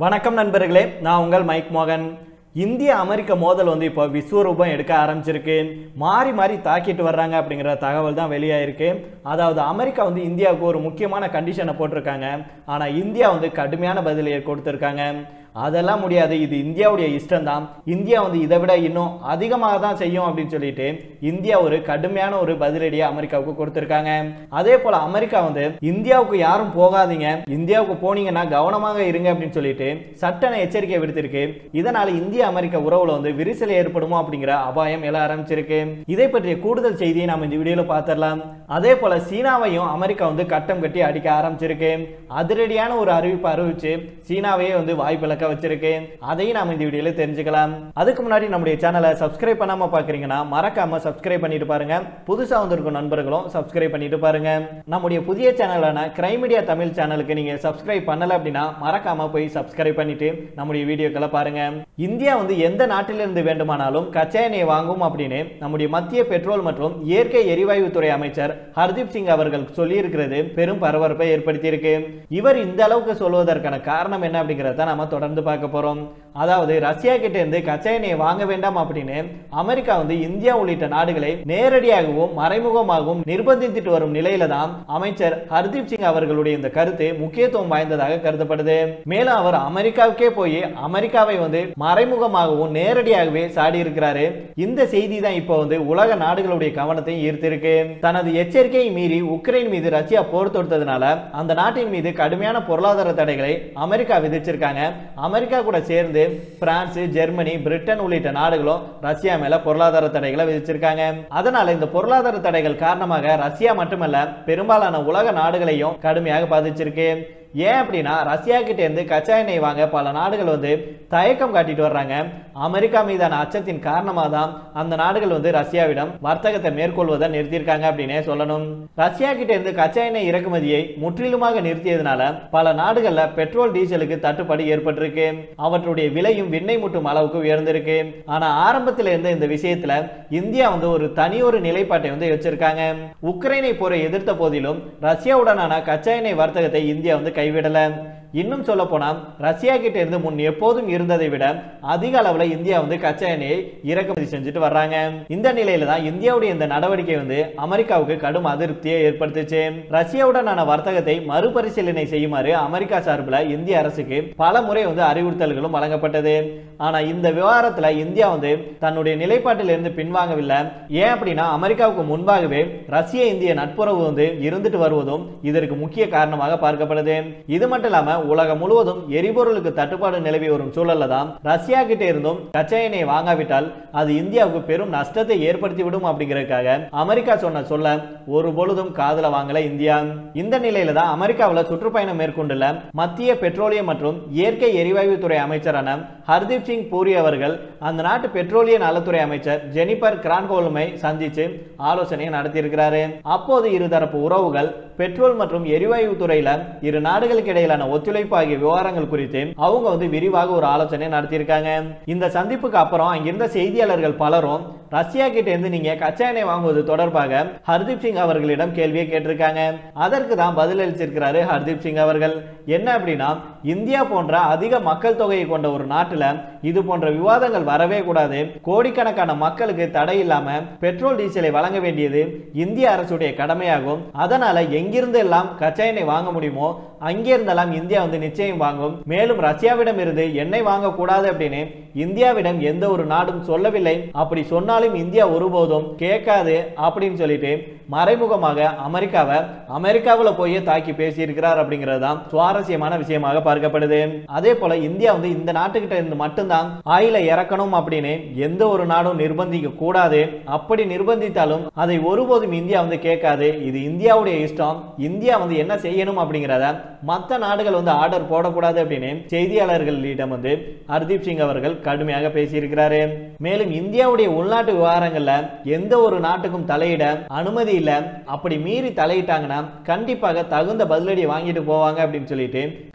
வணக்கம் நண்பர்களே நான் உங்கள் மைக் மோகன் இந்திய அமெரிக்க மோதல் வந்து இப்போ விஸ்வரூபம் எடுக்க ஆரம்பிச்சிருக்கு மாறி மாறி தாக்கிட்டு வர்றாங்க அப்படிங்கிற தகவல் தான் வெளியாயிருக்கு அதாவது அமெரிக்கா வந்து இந்தியாவுக்கு ஒரு முக்கியமான கண்டிஷனை போட்டிருக்காங்க ஆனால் இந்தியா வந்து கடுமையான பதிலை கொடுத்துருக்காங்க அதெல்லாம் முடியாது இது இந்தியாவுடைய இஷ்டம் தான் இந்தியா வந்து இதை விட இன்னும் அதிகமாக தான் செய்யும் அப்படின்னு சொல்லிட்டு இந்தியா ஒரு கடுமையான ஒரு பதிலடியை அமெரிக்காவுக்கு கொடுத்துருக்காங்க அதே போல அமெரிக்கா வந்து இந்தியாவுக்கு யாரும் போகாதீங்க இந்தியாவுக்கு போனீங்கன்னா கவனமாக இருங்க அப்படின்னு சொல்லிட்டு சட்டன எச்சரிக்கை விடுத்திருக்கு இதனால இந்திய அமெரிக்க உறவுல வந்து விரிசல் ஏற்படுமோ அப்படிங்கிற அபாயம் எழ ஆரம்பிச்சிருக்கு இதை பற்றிய கூடுதல் செய்தியை நம்ம இந்த வீடியோல பார்த்துடலாம் அதே போல சீனாவையும் அமெரிக்கா வந்து கட்டம் கட்டி அடிக்க ஆரம்பிச்சிருக்கு அதிரடியான ஒரு அறிவிப்பு அறிவிச்சு சீனாவையே வந்து வாய்ப்பிழக்க வச்சிருக்கு அதையும் நாம இந்த வீடியோல தெரிஞ்சுக்கலாம் அதுக்கு முன்னாடி நம்முடைய சேனலை சப்ஸ்கிரைப் பண்ணாம பாக்குறீங்கன்னா மறக்காம சப்ஸ்கிரைப் பண்ணிட்டு பாருங்க புதுசா வந்திருக்கும் நண்பர்களும் சப்ஸ்கிரைப் பண்ணிட்டு பாருங்க நம்முடைய புதிய சேனலான கிரைம் மீடியா தமிழ் சேனலுக்கு நீங்க சப்ஸ்கிரைப் பண்ணல அப்படின்னா மறக்காம போய் சப்ஸ்கிரைப் பண்ணிட்டு நம்முடைய வீடியோக்களை பாருங்க இந்தியா வந்து எந்த நாட்டிலிருந்து வேண்டுமானாலும் கச்சா எண்ணெய் வாங்கும் அப்படின்னு நம்முடைய மத்திய பெட்ரோல் மற்றும் இயற்கை எரிவாயு துறை அமைச்சர் ஹர்தீப் சிங் அவர்கள் சொல்லியிருக்கிறது பெரும் பரபரப்பை ஏற்படுத்தியிருக்கு இவர் இந்த அளவுக்கு சொல்வதற்கான காரணம் என்ன அப்படிங்கிறத நாம தொடர்ந்து பார்க்க போறோம் அதாவது ரஷ்யா கிட்ட இருந்து கச்சா எண்ணெயை வாங்க வேண்டாம் அப்படின்னு அமெரிக்கா வந்து இந்தியா உள்ளிட்ட நாடுகளை நேரடியாகவும் மறைமுகமாகவும் நிர்பந்தித்துட்டு வரும் நிலையில தான் அமைச்சர் ஹர்தீப் சிங் அவர்களுடைய இந்த கருத்து முக்கியத்துவம் வாய்ந்ததாக கருதப்படுது மேலும் அவர் அமெரிக்காவுக்கே போய் அமெரிக்காவை வந்து மறைமுகமாகவும் நேரடியாகவே சாடி இருக்கிறாரு இந்த செய்தி தான் இப்போ வந்து உலக நாடுகளுடைய கவனத்தை ஈர்த்திருக்கு தனது எச்சரிக்கையை மீறி உக்ரைன் மீது ரஷ்யா போர் தொடுத்ததுனால அந்த நாட்டின் மீது கடுமையான பொருளாதார தடைகளை அமெரிக்கா விதிச்சிருக்காங்க அமெரிக்கா கூட சேர்ந்து பிரான்ஸ் ஜெர்மனி பிரிட்டன் உள்ளிட்ட நாடுகளும் ரஷ்யா மேல பொருளாதார தடைகளை விதிச்சிருக்காங்க அதனால இந்த பொருளாதார தடைகள் காரணமாக ரஷ்யா மட்டுமல்ல பெரும்பாலான உலக நாடுகளையும் கடுமையாக பாதிச்சிருக்கு ஏன் அப்படின்னா ரஷ்யா கிட்ட இருந்து கச்சா எண்ணெய் வாங்க பல நாடுகள் வந்து தயக்கம் காட்டிட்டு வர்றாங்க அமெரிக்கா மீதான அச்சத்தின் காரணமாக தான் அந்த நாடுகள் வந்து ரஷ்யாவிடம் வர்த்தகத்தை மேற்கொள்வதை நிறுத்தியிருக்காங்க அப்படின்னே சொல்லணும் ரஷ்யா கிட்ட இருந்து கச்சா எண்ணெய் இறக்குமதியை முற்றிலுமாக நிறுத்தியதுனால பல நாடுகள்ல பெட்ரோல் டீசலுக்கு தட்டுப்பாடு ஏற்பட்டிருக்கு அவற்றுடைய விலையும் விண்ணை முட்டும் அளவுக்கு உயர்ந்திருக்கு ஆனா ஆரம்பத்தில் இருந்த இந்த விஷயத்துல இந்தியா வந்து ஒரு தனி ஒரு நிலைப்பாட்டை வந்து வச்சிருக்காங்க உக்ரைனை போரை எதிர்த்த போதிலும் ரஷ்யாவுடனான கச்சா எண்ணெய் வர்த்தகத்தை இந்தியா வந்து கைவிடல இன்னும் சொல்ல போனா ரஷ்யா கிட்ட இருந்து முன் எப்போதும் இருந்ததை விட அதிக அளவுல இந்தியா வந்து கச்சா எண்ணெயை இறக்குமதி செஞ்சுட்டு வர்றாங்க இந்த நிலையில தான் இந்தியாவுடைய இந்த நடவடிக்கை வந்து அமெரிக்காவுக்கு கடும் அதிருப்தியை ஏற்படுத்துச்சு ரஷ்யாவுடனான வர்த்தகத்தை மறுபரிசீலனை செய்யுமாறு அமெரிக்கா சார்பில் இந்திய அரசுக்கு பல முறை வந்து அறிவுறுத்தல்களும் வழங்கப்பட்டது ஆனா இந்த விவகாரத்துல இந்தியா வந்து தன்னுடைய நிலைப்பாட்டில் இருந்து பின்வாங்கவில்லை ஏன் அப்படின்னா அமெரிக்காவுக்கு முன்பாகவே ரஷ்ய இந்திய நட்புறவு வந்து இருந்துட்டு வருவதும் இதற்கு முக்கிய காரணமாக பார்க்கப்படுது இது மட்டும் இல்லாம உலகம் முழுவதும் எரிபொருளுக்கு தட்டுப்பாடு நிலவி வரும் சூழல்ல தான் ரஷ்யா கிட்ட இருந்தும் கச்சா எண்ணெய் வாங்காவிட்டால் அது இந்தியாவுக்கு பெரும் நஷ்டத்தை ஏற்படுத்தி விடும் அப்படிங்கறதுக்காக அமெரிக்கா சொன்ன சொல்ல ஒரு பொழுதும் காதல வாங்கல இந்தியா இந்த நிலையில தான் அமெரிக்காவில் சுற்றுப்பயணம் மேற்கொண்டுள்ள மத்திய பெட்ரோலியம் மற்றும் இயற்கை எரிவாயு துறை அமைச்சரான ஹர்தீப் சிங் பூரி அவர்கள் அந்த நாட்டு பெட்ரோலிய நலத்துறை அமைச்சர் ஜெனிபர் கிரான்கோலுமை சந்திச்சு ஆலோசனை நடத்தியிருக்கிறாரு அப்போது இருதரப்பு உறவுகள் பெட்ரோல் மற்றும் எரிவாயு துறையில இரு நாடுகளுக்கு இடையிலான ஒத்துழைப்பு ஆகிய விவகாரங்கள் குறித்து அவங்க வந்து விரிவாக ஒரு ஆலோசனை நடத்தியிருக்காங்க இந்த சந்திப்புக்கு அப்புறம் அங்கிருந்த செய்தியாளர்கள் பலரும் ரஷ்யா கிட்ட இருந்து நீங்க கச்சா எண்ணெய் வாங்குவது தொடர்பாக ஹர்தீப் சிங் அவர்களிடம் கேள்வியை கேட்டிருக்காங்க அதற்கு தான் பதிலளிச்சிருக்கிறாரு ஹர்தீப் சிங் அவர்கள் என்ன அப்படின்னா இந்தியா போன்ற அதிக மக்கள் தொகையை கொண்ட ஒரு நாட்டுல இது போன்ற விவாதங்கள் வரவே கூடாது கோடிக்கணக்கான மக்களுக்கு தடை இல்லாம பெட்ரோல் டீசலை வழங்க வேண்டியது இந்திய அரசுடைய கடமையாகும் அதனால எங்கிருந்து எல்லாம் கச்சா எண்ணெய் வாங்க முடியுமோ அங்கிருந்தெல்லாம் இந்தியா வந்து நிச்சயம் வாங்கும் மேலும் ரஷ்யாவிடம் இருந்து எண்ணெய் வாங்கக்கூடாது அப்படின்னு இந்தியாவிடம் எந்த ஒரு நாடும் சொல்லவில்லை அப்படி சொன்னாலும் இந்தியா ஒருபோதும் கேட்காது அப்படின்னு சொல்லிட்டு மறைமுகமாக அமெரிக்காவை அமெரிக்காவில் போய் தாக்கி பேசியிருக்கிறார் அப்படிங்கிறது தான் சுவாரஸ்யமான விஷயமாக பார்க்கப்படுது அதே போல இந்தியா வந்து இந்த நாட்டுக்கிட்ட இருந்து மட்டும்தான் ஆயில இறக்கணும் அப்படின்னு எந்த ஒரு நாடும் நிர்பந்திக்க கூடாது அப்படி நிர்பந்தித்தாலும் அதை ஒருபோதும் இந்தியா வந்து கேட்காது இது இந்தியாவுடைய இஷ்டம் இந்தியா வந்து என்ன செய்யணும் அப்படிங்கிறத மற்ற நாடுகள் வந்து ஆர்டர் போடக்கூடாது அப்படின்னு செய்தியாளர்களிடம் வந்து ஹர்தீப் சிங் அவர்கள் கடுமையாக பேசியிருக்கிறாரு மேலும் இந்தியாவுடைய உள்நாட்டு விவகாரங்கள்ல எந்த ஒரு நாட்டுக்கும் தலையிட அனுமதி இல்லை அப்படி மீறி தலையிட்டாங்கன்னா கண்டிப்பாக தகுந்த பதிலடி வாங்கிட்டு போவாங்க அப்படின்னு சொல்லிட்டு கடுமையாக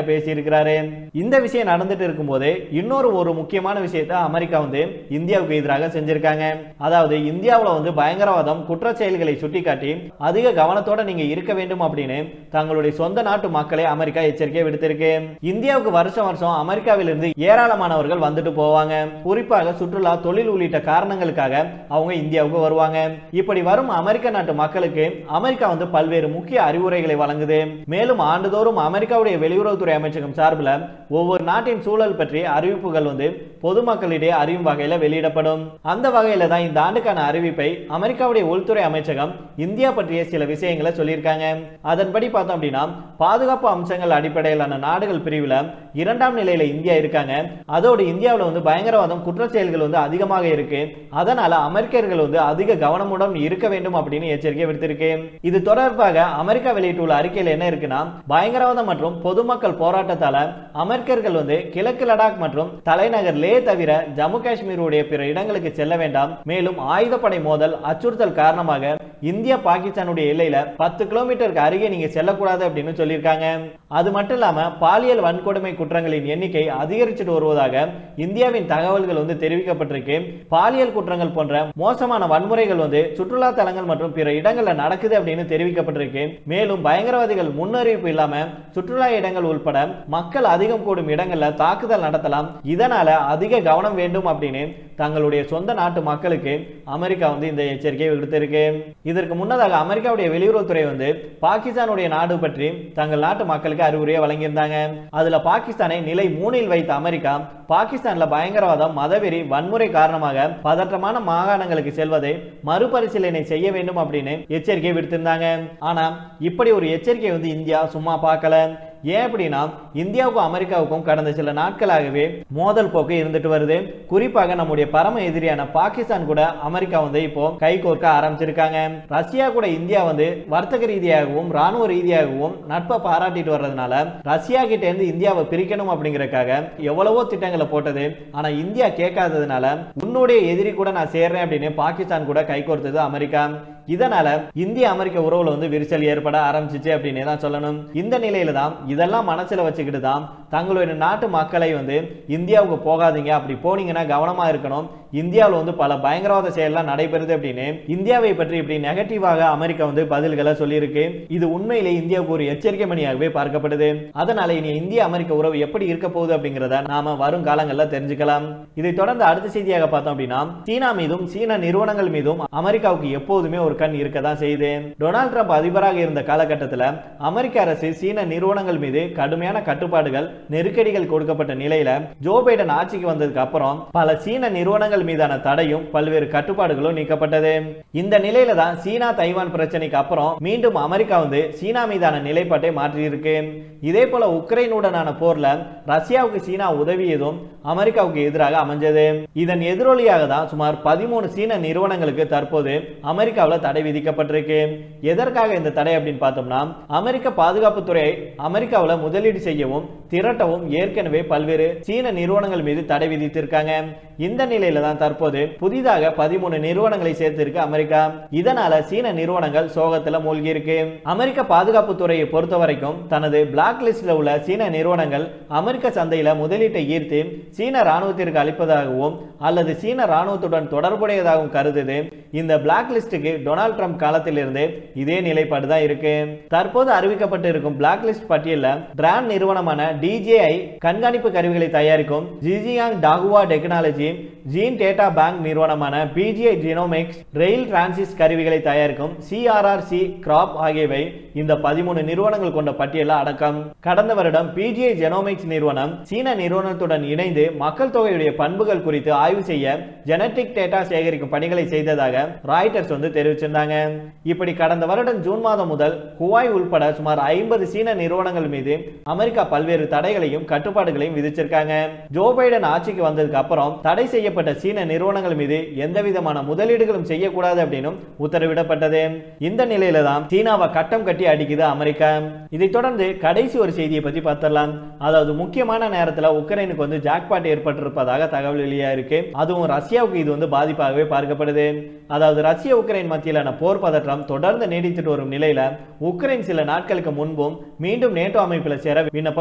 வெளிப்படையாக பேசியிருக்கிறாரு இந்த விஷயம் நடந்துட்டு இருக்கும்போது இன்னொரு ஒரு முக்கியமான விஷயத்தை அமெரிக்கா வந்து இந்தியாவுக்கு எதிராக செஞ்சிருக்காங்க அதாவது இந்தியாவில் வந்து பயங்கரவாதம் குற்ற செயல்களை சுட்டிக்காட்டி அதிக கவனத்தோட நீங்க இருக்க வேண்டும் அப்படின்னு தங்களுடைய சொந்த நாட்டு மக்களை அமெரிக்கா எச்சரிக்கை விடுத்திருக்கு இந்தியாவுக்கு வருஷம் வருஷம் அமெரிக்காவிலிருந்து ஏராளமானவர்கள் வந்துட்டு போவாங்க குறிப்பாக சுற்றுலா தொழில் உள்ளிட்ட காரணங்களுக்காக அவங்க இந்தியாவுக்கு வருவாங்க இப்படி வரும் அமெரிக்க நாட்டு மக்களுக்கு அமெரிக்கா வந்து பல்வேறு முக்கிய அறிவுரைகளை வழங்குது மேலும் ஆண்டுதோறும் அமெரிக்காவுடைய வெளியுறவுத்துறை அமைச்சகம் சார்பில் ஒவ்வொரு நாட்டின் சூழல் பற்றி அறிவிப்புகள் வந்து பொதுமக்களிடையே அறியும் வகையில் வெளியிடப்படும் அந்த வகையில தான் இந்த ஆண்டுக்கான அறிவிப்பை அமெரிக்காவுடைய உள்துறை அமைச்சகம் இந்தியா பற்றிய சில விஷயங்களை சொல்லியிருக்காங்க அதன்படி பார்த்தோம் அப்படின்னா பாதுகாப்பு அம்சங்கள் அடிப்படையிலான நாடுகள் பிரிவில் இரண்டாம் நிலையில இந்தியா இருக்காங்க அதோடு இந்தியாவில் வந்து பயங்கரவாதம் குற்ற செயல்கள் வந்து அதிகமாக இருக்கு அதனால அமெரிக்கர்கள் வந்து அதிக கவனமுடன் இருக்க வேண்டும் அப்படின்னு எச்சரிக்கை விடுத்திருக்கு இது தொடர்பாக அமெரிக்கா வெளியிட்டுள்ள அறிக்கையில் என்ன இருக்குன்னா பயங்கரவாதம் மற்றும் பொதுமக்கள் போராட்டத்தால அமெரிக்கர்கள் வந்து கிழக்கு லடாக் மற்றும் தலைநகர் லே தவிர ஜம்மு காஷ்மீருடைய பிற இடங்களுக்கு செல்ல வேண்டாம் மேலும் ஆயுதப்படை மோதல் அச்சுறுத்தல் காரணமாக இந்தியா பாகிஸ்தானுடைய எல்லையில பத்து கிலோமீட்டருக்கு அருகே நீங்க செல்லக்கூடாது அப்படின்னு சொல்லியிருக்காங்க அது மட்டும் இல்லாம பாலியல் வன்கொடுமை குற்றங்களின் எண்ணிக்கை அதிகரிச்சுட்டு வருவதாக இந்தியாவின் தகவல்கள் வந்து தெரிவிக்கப்பட்டிருக்கு பாலியல் குற்றங்கள் போன்ற மோசமான வன்முறைகள் வந்து சுற்றுலா தலங்கள் மற்றும் பிற இடங்கள்ல நடக்குது அப்படின்னு தெரிவிக்கப்பட்டிருக்கு மேலும் பயங்கரவாதிகள் முன்னறிவிப்பு இல்லாம சுற்றுலா இடங்கள் உட்பட மக்கள் அதிகம் கூடும் இடங்கள்ல தாக்குதல் நடத்தலாம் இதனால அதிக கவனம் வேண்டும் அப்படின்னு தங்களுடைய சொந்த நாட்டு மக்களுக்கு அமெரிக்கா வந்து இந்த எச்சரிக்கையை விடுத்திருக்கு இதற்கு முன்னதாக அமெரிக்காவுடைய வெளியுறவுத்துறை வந்து பாகிஸ்தானுடைய நாடு பற்றி தங்கள் நாட்டு மக்களுக்கு அறிவுரையை வழங்கியிருந்தாங்க அதுல பாகிஸ்தானை நிலை மூணில் வைத்த அமெரிக்கா பாகிஸ்தான்ல பயங்கரவாதம் மதவெறி வன்முறை காரணமாக பதற்றமான மாகாணங்களுக்கு செல்வதை மறுபரிசீலனை செய்ய வேண்டும் அப்படின்னு எச்சரிக்கை விடுத்திருந்தாங்க ஆனா இப்படி ஒரு எச்சரிக்கை வந்து இந்தியா சும்மா பார்க்கல ஏன் அப்படின்னா இந்தியாவுக்கும் அமெரிக்காவுக்கும் கடந்த சில நாட்களாகவே மோதல் போக்கு இருந்துட்டு வருது குறிப்பாக நம்முடைய பரம எதிரியான பாகிஸ்தான் கூட அமெரிக்கா வந்து இப்போ கை கோர்க்க ஆரம்பிச்சிருக்காங்க ரஷ்யா கூட இந்தியா வந்து வர்த்தக ரீதியாகவும் ராணுவ ரீதியாகவும் நட்பை பாராட்டிட்டு வர்றதுனால ரஷ்யா கிட்ட இருந்து இந்தியாவை பிரிக்கணும் அப்படிங்கறக்காக எவ்வளவோ திட்டங்களை போட்டது ஆனா இந்தியா கேட்காததுனால உன்னுடைய எதிரி கூட நான் சேர்றேன் அப்படின்னு பாகிஸ்தான் கூட கை கோர்த்தது அமெரிக்கா இதனால இந்திய அமெரிக்க உறவுல வந்து விரிசல் ஏற்பட ஆரம்பிச்சிச்சு அப்படின்னு தான் சொல்லணும் இந்த நிலையில தான் இதெல்லாம் மனசுல வச்சுக்கிட்டு தான் தங்களுடைய நாட்டு மக்களை வந்து இந்தியாவுக்கு போகாதீங்க அப்படி போனீங்கன்னா கவனமா இருக்கணும் இந்தியாவில் வந்து பல பயங்கரவாத செயல்லாம் நடைபெறுது அப்படின்னு இந்தியாவை பற்றி இப்படி நெகட்டிவாக அமெரிக்கா வந்து பதில்களை சொல்லியிருக்கு இது உண்மையிலே இந்தியாவுக்கு ஒரு எச்சரிக்கை மணியாகவே பார்க்கப்படுது அதனால இனி இந்திய அமெரிக்க உறவு எப்படி இருக்க போகுது அப்படிங்கிறத நாம வரும் காலங்களில் தெரிஞ்சுக்கலாம் இதை தொடர்ந்து அடுத்த செய்தியாக பார்த்தோம் அப்படின்னா சீனா மீதும் சீன நிறுவனங்கள் மீதும் அமெரிக்காவுக்கு எப்போதுமே ஒரு கண் இருக்க தான் செய்யுது டொனால்ட் ட்ரம்ப் அதிபராக இருந்த காலகட்டத்தில் அமெரிக்க அரசு சீன நிறுவனங்கள் மீது கடுமையான கட்டுப்பாடுகள் நெருக்கடிகள் கொடுக்கப்பட்ட நிலையில ஜோ பைடன் ஆட்சிக்கு வந்ததுக்கு அப்புறம் பல சீன நிறுவனங்கள் மீதான தடையும் பல்வேறு கட்டுப்பாடுகளும் நீக்கப்பட்டது இந்த நிலையில தான் சீனா தைவான் பிரச்சனைக்கு அப்புறம் மீண்டும் அமெரிக்கா வந்து சீனா மீதான நிலைப்பாட்டை மாற்றியிருக்கு இதே போல உக்ரைனுடனான போர்ல ரஷ்யாவுக்கு சீனா உதவியதும் அமெரிக்காவுக்கு எதிராக அமைஞ்சது இதன் எதிரொலியாக தான் சுமார் பதிமூணு சீன நிறுவனங்களுக்கு தற்போது அமெரிக்காவில் தடை விதிக்கப்பட்டிருக்கு எதற்காக இந்த தடை அப்படின்னு பார்த்தோம்னா அமெரிக்க பாதுகாப்புத்துறை அமெரிக்காவில் முதலீடு செய்யவும் திரட்டவும் ஏற்கனவே பல்வேறு சீன நிறுவனங்கள் மீது தடை விதித்திருக்காங்க இந்த நிலையில தான் தற்போது புதிதாக பதிமூணு நிறுவனங்களை சேர்த்திருக்கு அமெரிக்கா இதனால சீன நிறுவனங்கள் சோகத்துல மூழ்கி இருக்கு அமெரிக்க பாதுகாப்பு துறையை பொறுத்த வரைக்கும் தனது பிளாக் லிஸ்ட்ல உள்ள சீன நிறுவனங்கள் அமெரிக்க சந்தையில முதலீட்டை ஈர்த்து சீன ராணுவத்திற்கு அளிப்பதாகவும் அல்லது சீன ராணுவத்துடன் தொடர்புடையதாகவும் கருதுது இந்த பிளாக் லிஸ்டுக்கு டொனால்ட் ட்ரம்ப் காலத்திலிருந்து இதே நிலைப்பாடு தான் இருக்கு தற்போது அறிவிக்கப்பட்டு இருக்கும் பிளாக் லிஸ்ட் பட்டியலில் டிரான் நிறுவனமான டிஜேஐ கண்காணிப்பு கருவிகளை தயாரிக்கும் Zhejiang Dahua technology gene data bank நிறுவனமான பிஜிஐ ஜினோமிக்ஸ் ரெயில் டிரான்சிஸ் கருவிகளை தயாரிக்கும் சிஆர்ஆர்சி கிராப் ஆகியவை இந்த பதிமூணு நிறுவனங்கள் கொண்ட பட்டியலில் அடக்கம் கடந்த வருடம் பிஜிஐ ஜெனோமிக்ஸ் நிறுவனம் சீன நிறுவனத்துடன் இணைந்து மக்கள் தொகையுடைய பண்புகள் குறித்து ஆய்வு செய்ய ஜெனட்டிக் டேட்டா சேகரிக்கும் பணிகளை செய்ததாக ராய்டர்ஸ் வந்து தெரிவிச்சிருந்தாங்க இப்படி கடந்த வருடம் ஜூன் மாதம் முதல் குவாய் உள்பட சுமார் ஐம்பது சீன நிறுவனங்கள் மீது அமெரிக்கா பல்வேறு தடைகளையும் கட்டுப்பாடுகளையும் விதிச்சிருக்காங்க ஜோ பைடன் ஆட்சிக்கு வந்ததுக்கு அப்புறம் தடை செய்யப்பட்ட சீன நிறுவனங்கள் மீது எந்த விதமான முதலீடுகளும் செய்யக்கூடாது அப்படின்னு உத்தரவிடப்பட்டது இந்த நிலையில தான் சீனாவை கட்டம் கட்டி அடிக்குது அமெரிக்கா இதைத் தொடர்ந்து கடைசி ஒரு செய்தியை பத்தி பார்த்தரலாம் அதாவது முக்கியமான நேரத்துல உக்ரைனுக்கு வந்து ஜாக்பாட் ஏற்பட்டிருப்பதாக தகவல் வெளியா இருக்கு அதுவும் ரஷ்யாவுக்கு இது வந்து பாதிப்பாகவே பார்க்கப்படுது அதாவது ரஷ்ய உக்ரைன் மத்தியிலான போர் பதற்றம் தொடர்ந்து நீடித்துட்டு வரும் நிலையில உக்ரைன் சில நாட்களுக்கு முன்பும் மீண்டும் நேட்டோ அமைப்பில் சேர விண்ணப்பம் தெரிவிச்சிருக்காங்க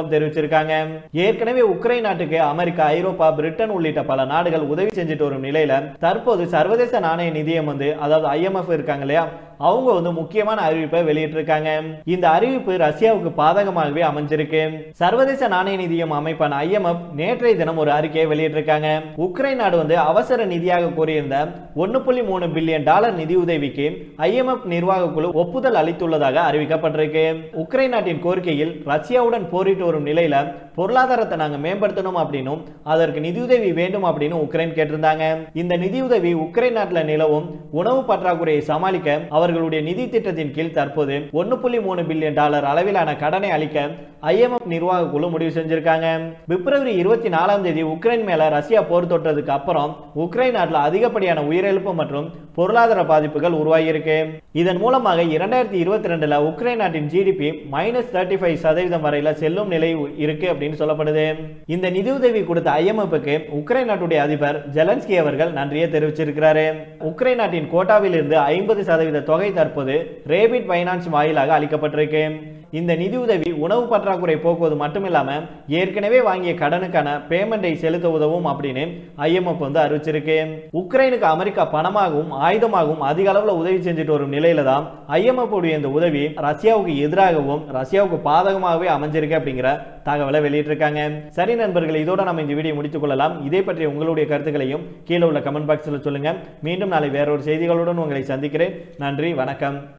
இருக்காங்க ஏற்கனவே உக்ரைன் நாட்டுக்கு அமெரிக்கா ஐரோப்பா பிரிட்டன் உள்ளிட்ட பல நாடுகள் உதவி செஞ்சுட்டு வரும் நிலையில தற்போது சர்வதேச நாணய நிதியம் வந்து அதாவது ஐஎம்எஃப் இருக்காங்க இல்லையா அவங்க வந்து முக்கியமான அறிவிப்பை வெளியிட்டிருக்காங்க இந்த அறிவிப்பு ரஷ்யாவுக்கு பாதகமாகவே அமைஞ்சிருக்கு சர்வதேச நாணய நிதியம் அமைப்பான ஐஎம்எஃப் நேற்றைய தினம் ஒரு அறிக்கையை வெளியிட்டிருக்காங்க உக்ரைன் நாடு வந்து அவசர நிதியாக கோரியிருந்த ஒன்னு புள்ளி மூணு பில்லியன் டாலர் நிதி உதவிக்கு ஐஎம்எஃப் நிர்வாக குழு ஒப்புதல் அளித்துள்ளதாக அறிவிக்கப்பட்டிருக்கு உக்ரைன் நாட்டின் கோரிக்கையில் ரஷ்யாவுடன் போரிட்டு வரும் நிலையில பொருளாதாரத்தை நாங்க மேம்படுத்தணும் அப்படின்னும் அதற்கு நிதியுதவி வேண்டும் அப்படின்னு உக்ரைன் கேட்டிருந்தாங்க இந்த நிதியுதவி உக்ரைன் நாட்டில் நிலவும் உணவு பற்றாக்குறையை சமாளிக்க அவர்களுடைய நிதி திட்டத்தின் கீழ் தற்போது ஒன்னு புள்ளி மூணு பில்லியன் டாலர் அளவிலான கடனை அளிக்க ஐஎம்எஃப் நிர்வாக குழு முடிவு செஞ்சிருக்காங்க பிப்ரவரி இருபத்தி நாலாம் தேதி உக்ரைன் மேல ரஷ்யா போர் தொட்டதுக்கு அப்புறம் உக்ரைன் நாட்டில் அதிகப்படியான உயிரிழப்பு மற்றும் பொருளாதார பாதிப்புகள் உருவாகியிருக்கு இதன் மூலமாக இரண்டாயிரத்தி இருபத்தி ரெண்டுல உக்ரைன் நாட்டின் ஜிடிபி மைனஸ் தேர்ட்டி ஃபைவ் சதவீதம் வரையில செல்லும் நிலை இருக்கு அப்படின்னு சொல்லப்படுது இந்த நிதியுதவி கொடுத்த ஐஎம்எஃப்க்கு உக்ரைன் நாட்டுடைய அதிபர் ஜெலன்ஸ்கி அவர்கள் நன்றியை தெரிவிச்சிருக்கிறாரு உக்ரைன் நாட்டின் கோட்டாவில் இருந்து ஐம்பது சதவீத தொகை தற்போது ரேபிட் பைனான்ஸ் வாயிலாக அளிக்கப்பட்டிருக்கு இந்த நிதியுதவி உணவு பற்றாக்குறை போக்குவது மட்டுமில்லாம ஏற்கனவே வாங்கிய கடனுக்கான பேமெண்டை செலுத்த உதவும் அப்படின்னு ஐஎம்எஃப் வந்து அறிவிச்சிருக்கு உக்ரைனுக்கு அமெரிக்கா பணமாகவும் ஆயுதமாகவும் அதிக அளவில் உதவி செஞ்சுட்டு வரும் நிலையில தான் ஐஎம்எஃப் உடைய இந்த உதவி ரஷ்யாவுக்கு எதிராகவும் ரஷ்யாவுக்கு பாதகமாகவே அமைஞ்சிருக்கு அப்படிங்கிற தகவலை வெளியிட்டிருக்காங்க சரி நண்பர்கள் இதோட நம்ம இந்த வீடியோ முடித்துக் கொள்ளலாம் இதை பற்றி உங்களுடைய கருத்துக்களையும் கீழே உள்ள கமெண்ட் பாக்ஸில் சொல்லுங்க மீண்டும் நாளை வேறொரு செய்திகளுடன் உங்களை சந்திக்கிறேன் நன்றி வணக்கம்